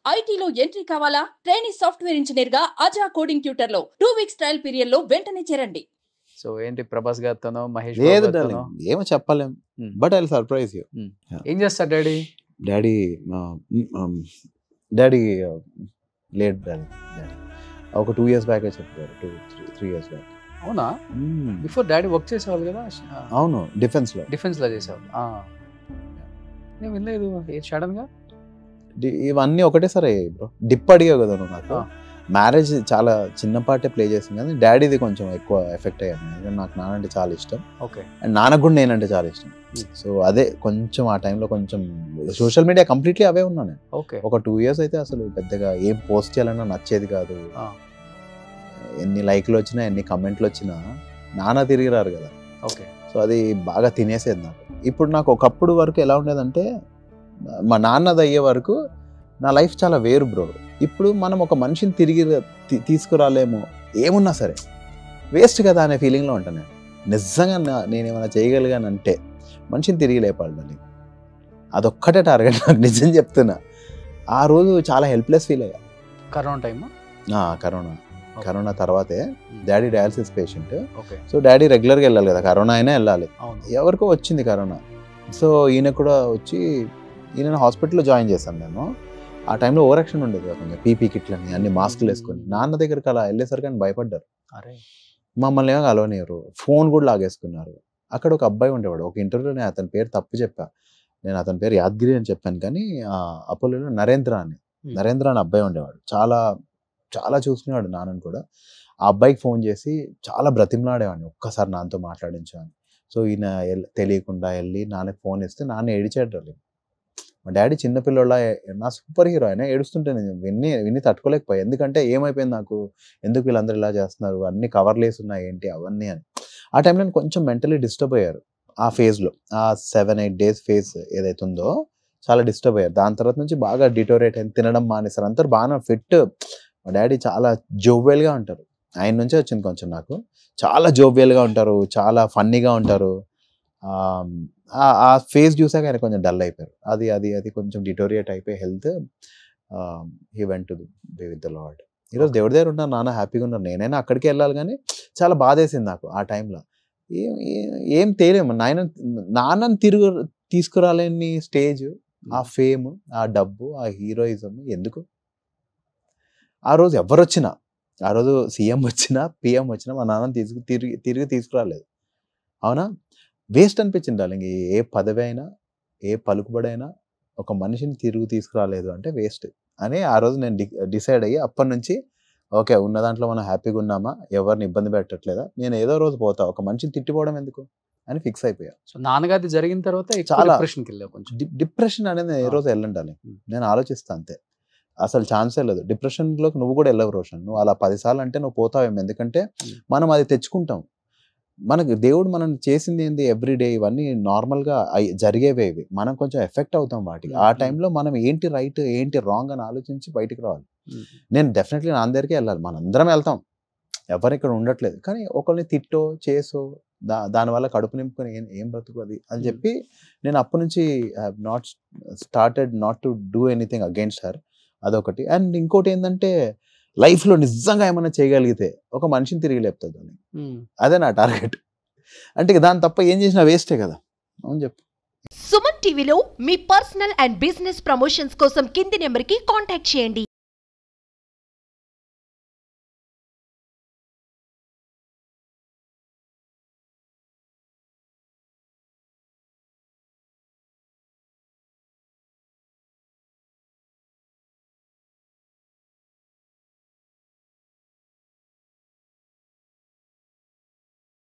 ఐటీలో ఎంట్రీ కావాలా training software engineer గా అజా కోడింగ్ ట్యూటర్ లో టూ వీక్స్ ట్రయల్ పీరియడ్ లో వెంటనే చేరండి సో ఏంటి ప్రభాస్ గారితోనో మహేష్ లేదు బాబు గారితోనో? డార్లింగ్ ఏమో చెప్పలేం Hmm. But I surprise you ఏం చేస్తారు daddy daddy daddy late daddy daddy ఒక టూ ఇయర్స్ బ్యాక్ చెప్పారు టూ త్రీ ఇయర్స్ బ్యాక్ అవునా బిఫోర్ డాడీ వర్క్ చేసేవాళ్ళు కదా అవును డిఫెన్స్ లో డిఫెన్స్ లో చేసేవాళ్ళు ఆ. నేను వినలేదు సడన్ గా డి- ఇవన్నీ ఒకటేసారి అయ్యాయి బ్రో డిప్ అడిగావు కదా నువ్వు నాకు ఆ. మ్యారేజ్ చాలా చిన్న పాటే ప్లే చేసింది కానీ డాడీది కొంచెం ఎక్కువ ఎఫెక్ట్ అయ్యాను ఎందుకంటే నాకు నాన్న అంటే చాలా ఇష్టం ఓకే అండ్ నాన్నకు కూడా నేనంటే చాలా ఇష్టం Hmm. సో అదే కొంచెం ఆ టైంలో కొంచెం సోషల్ మీడియా కంప్లీట్లీ అవే ఉన్నాను నేను ఓకే ఒక టూ ఇయర్స్ అయితే అసలు పెద్దగా ఏం పోస్ట్ చేయాలన్నా నచ్చేది కాదు ఆ. ఎన్ని లైక్లు వచ్చినా ఎన్ని కమెంట్లు వచ్చినా నాన్న తిరిగి రారు కదా ఓకే సో అది బాగా తినేసేది నాకు ఇప్పుడు నాకు ఒకప్పుడు వరకు ఎలా ఉండేదంటే మా నాన్నది అయ్యే వరకు నా లైఫ్ చాలా వేరు బ్రో ఇప్పుడు మనం ఒక మనిషిని తిరిగి తీ- తీసుకురాలేము ఏమున్నా సరే వేస్ట్ కదా అనే ఫీలింగ్లో ఉంటాను నేను నిజంగా నా- నేను ఏమైనా చేయగలిగానంటే మనిషిని తిరిగి లేపాలి దాన్ని అదొక్కటే టార్గెట్ నాకు నిజం చెప్తున్నా ఆ రోజు చాలా హెల్ప్లెస్ ఫీల్ అయ్యా కరోనా టైమ్ ఆ, కరోనా కరోనా తర్వాతే daddy dialysis patient okay so daddy రెగ్యులర్గా వెళ్ళాలి కదా కరోనా అయినా వెళ్ళాలి అవును ఎవరికో వచ్చింది కరోనా సో ఈయన కూడా వచ్చి ఈయన హాస్పిటల్లో జాయిన్ చేశాను నేను ఆ టైంలో ఓవర్ యాక్షన్ ఉండేది కదా కొంచెం పీపీ కిట్లని అన్ని మాస్కులు వేసుకొని నాన్న దగ్గరికి అలా వెళ్ళేసరికి ఆయన భయపడ్డారు అరే మమ్మల్ని ఏమో కలవనివ్వరు ఫోన్ కూడా లాగేసుకున్నారు అక్కడ ఒక అబ్బాయి ఉండేవాడు ఒక ఇంటర్వ్యూలో నేను అతని పేరు తప్పు చెప్పా నేను అతని పేరు యాద్గిరి అని చెప్పాను కానీ ఆ అపోలోలో నరేంద్ర అని Hmm. నరేంద్ర అని అబ్బాయి ఉండేవాడు చాలా చాలా చూసుకునేవాడు నాన్నని కూడా ఆ అబ్బాయికి ఫోన్ చేసి చాలా బ్రతిమలాడేవాడిని ఒక్కసారి నాన్నతో మాట్లాడించు అని సో ఈయన ఎల్- తెలియకుండా వెళ్ళి నాన్నకి ఫోన్ ఇస్తే నాన్న ఏడిచాడు మా డాడీ చిన్నపిల్లల నా సూపర్ హీరో ఆయన ఏడుస్తుంటే నేను విన్ని విన్ని తట్టుకోలేకపోయా ఎందుకంటే ఏమైపోయింది నాకు ఎందుకు వీళ్ళందరూ ఇలా చేస్తున్నారు అన్ని కవర్లు వేసి ఉన్నాయి ఏంటి అవన్నీ అని ఆ టైంలో నేను కొంచెం మెంటలీ డిస్టర్బ్ అయ్యారు ఆ ఫేజ్లో ఆ సెవెన్ ఎయిట్ డేస్ ఫేజ్ ఏదైతే ఉందో చాలా డిస్టర్బ్ అయ్యారు దాని తర్వాత నుంచి బాగా డిటోరేట్ అయింది తినడం మానేశారు అందరు బాగా ఫిట్ మా డాడీ చాలా జోవెల్గా ఉంటారు ఆయన నుంచే వచ్చింది కొంచెం నాకు చాలా జోవియల్గా ఉంటారు చాలా ఫన్నీగా ఉంటారు ఆమ్, ఆ- ఆ ఫేస్ చూసాక ఆయన కొంచెం డల్ అయిపోయారు అది అది అది కొంచెం డిటోరియేట్ అయిపోయి health he went to be with the Lord ఈరోజు దేవుడి దగ్గర ఉన్నారు నాన్న హ్యాపీగా ఉన్నారు నేనైనా అక్కడికి వెళ్ళాలి కానీ చాలా బాధేసింది నాకు ఆ టైంలో ఏం ఏం- ఏం తేలేము నాయన నాన్నని తిరుగు తీసుకురాలేని స్టేజ్ ఆ ఫేమ్ ఆ డబ్బు ఆ హీరోయిజం ఎందుకు ఆ రోజు ఎవరు వచ్చినా ఆ రోజు సీఎం వచ్చినా పిఎం వచ్చినా మా నాన్న తీసుకు తిరిగి తిరిగి తీసుకురాలేదు అవునా వేస్ట్ అనిపించింది డార్లింగ్ ఏ పదవి అయినా ఏ పలుకుబడి అయినా ఒక మనిషిని తిరుగు తీసుకురాలేదు అంటే వేస్ట్ అని ఆ రోజు నేను డి డిసైడ్ అయ్యి అప్పటి నుంచి ఓకే ఉన్న దాంట్లో మనం హ్యాపీగా ఉన్నామా ఎవరిని ఇబ్బంది పెట్టట్లేదా నేను ఏదో రోజు పోతా ఒక మనిషిని తిట్టిపోవడం ఎందుకు అని ఫిక్స్ అయిపోయా సో నాన్నగారిది జరిగిన తర్వాత చాలా చాలా. డిప్రెషన్కి వెళ్ళావు కొంచెం డి- డిప్రెషన్ అనేది నేను ఏ రోజు వెళ్ళండాలి Hmm. నేను ఆలోచిస్తా అంతే అసలు ఛాన్సే లేదు డిప్రెషన్లోకి నువ్వు కూడా వెళ్ళవు రోషన్ నువ్వు అలా పదిసార్లు అంటే నువ్వు పోతావేమో ఎందుకంటే Hmm. మనం అది తెచ్చుకుంటాం మనకి దేవుడు మనం చేసింది ఏంది ఎవ్రీ డే ఇవన్నీ నార్మల్గా అయి జరిగేవే ఇవి మనం కొంచెం ఎఫెక్ట్ అవుతాం వాటికి ఆ Hmm. టైంలో మనం ఏంటి రైట్ ఏంటి రాంగ్ అని ఆలోచించి బయటికి రావాలి నేను డెఫినెట్లీ నా దగ్గరికి వెళ్ళాలి మనందరం వెళ్తాం ఎవరు ఇక్కడ ఉండట్లేదు కానీ ఒకరిని తిట్టో చేసో దా దానివల్ల కడుపు నింపుకొని ఏం ఏం బ్రతుకు అది అని Hmm. చెప్పి నేను అప్పటి నుంచి have not started not to do anything against her అదొకటి అండ్ ఇంకోటి ఏంటంటే లైఫ్లో నిజంగా ఏమైనా చేయగలిగితే ఒక మనిషిని తిరిగి లేపుతుంది అని అదే నా టార్గెట్ అంటే ఇక దాని తప్ప ఏం చేసినా వేస్టే కదా అవును చెప్పు సుమన్ టీవీలో మీ పర్సనల్ అండ్ బిజినెస్ ప్రమోషన్స్ కోసం కింది నెంబర్కి కాంటాక్ట్ చేయండి